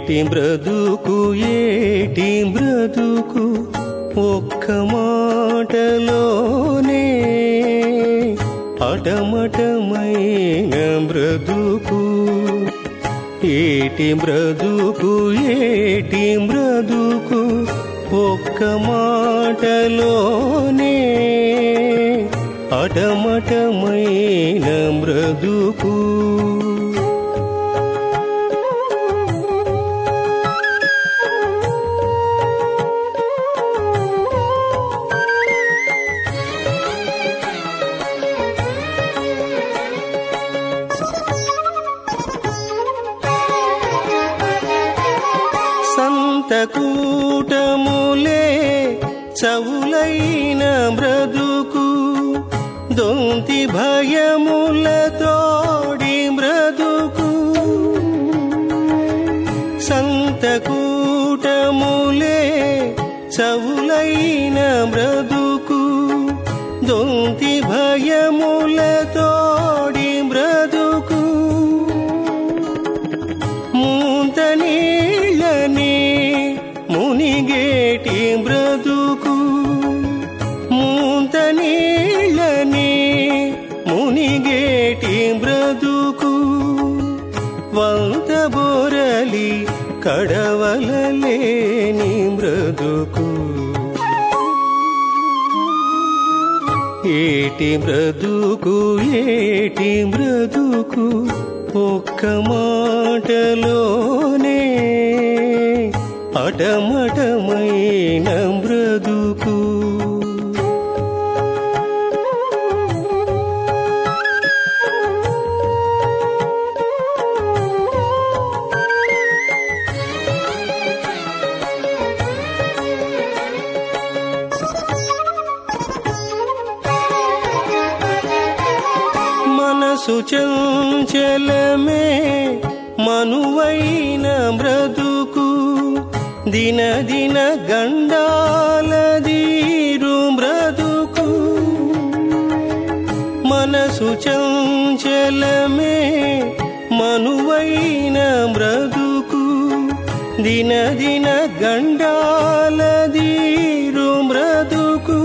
ఏటి బ్రతుకు ఏటి బ్రతుకు ఒక్క మాటలోనే అటమటమైన బ్రతుకు ఏటి బ్రతుకు ఏటి బ్రతుకు ఒక్క మాటలోనే అటమటమైన బ్రతుకు సంతకూటములే చవులైన బ్రతుకు దొంతి భయముల తోడి బ్రతుకు సంతకూటములే చవులైన బ్రతుకు దొంతి భయముల తోడి బ్రతుకు మూంత నీళ్ళని మునిగేటి బ్రతుకు మూంత నీళ్ళని మునిగేటి బ్రతుకు వంత బోరలి కడవలలేని బ్రతుకు ఏటి బ్రతుకు ఏటి బ్రతుకు ఒక్క మాటలోనే అటమటమైన బ్రతుకు మనసు చంచలమే మనువైన బ్రతుకు దిన దిన గండాల దీరు బ్రతుకు మనసు చంచలమే మనువైన బ్రతుకు దిన దిన గండాల దీరు బ్రతుకు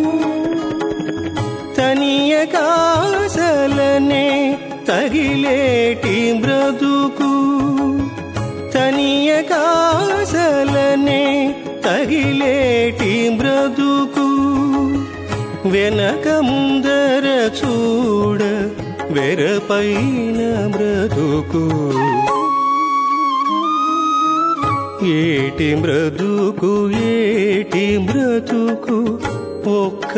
తనియ కాసలనే తగిలేటి బ్రతుకు తనియ కాసలనే తగిలేటి బ్రతుకు వెనక ముందర చూడ వెరపైన బ్రతుకు ఏటి బ్రతుకు ఏటి బ్రతుకు ఒక్క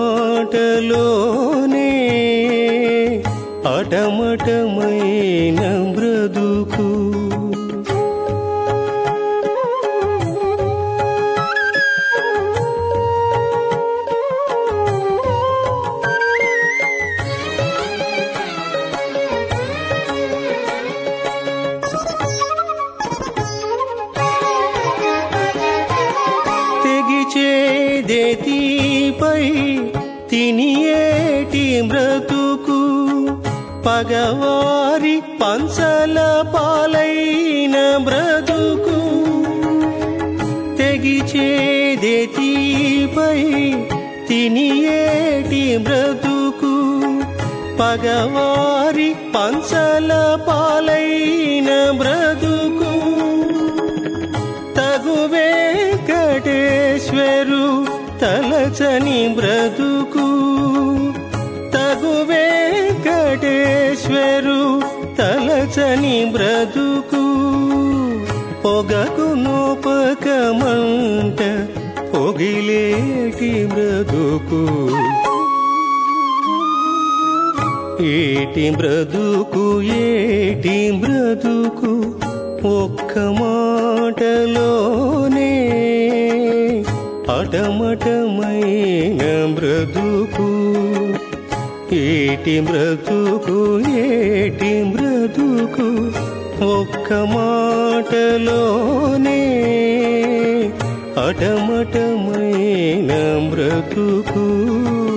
మాటలోనే అటమటమైన బ్రతుకు తెగిచేదేతిపై తినియేటి బ్రతుకు పగవారి పంచల పాలైన బ్రతుకు తెగిచేదేతిపై తినియేటి బ్రతుకు పగవారి పంచల పాలైన బ్రతుకు తగు వెంకటేశ్వరు తలచని బ్రతుకు తగు వెంకటేశ్వరు తలచని బ్రతుకు పొగకు నోపకమంట పొగిలేటి బ్రతుకు ఏటి బ్రతుకు ఏటి బ్రతుకు ఒక్క మాటలోనే అటమటమైన బ్రతుకు ఏటి బ్రతుకు ఏటి బ్రతుకు ఒక్క మాటలోనే అటమటమైన బ్రతుకు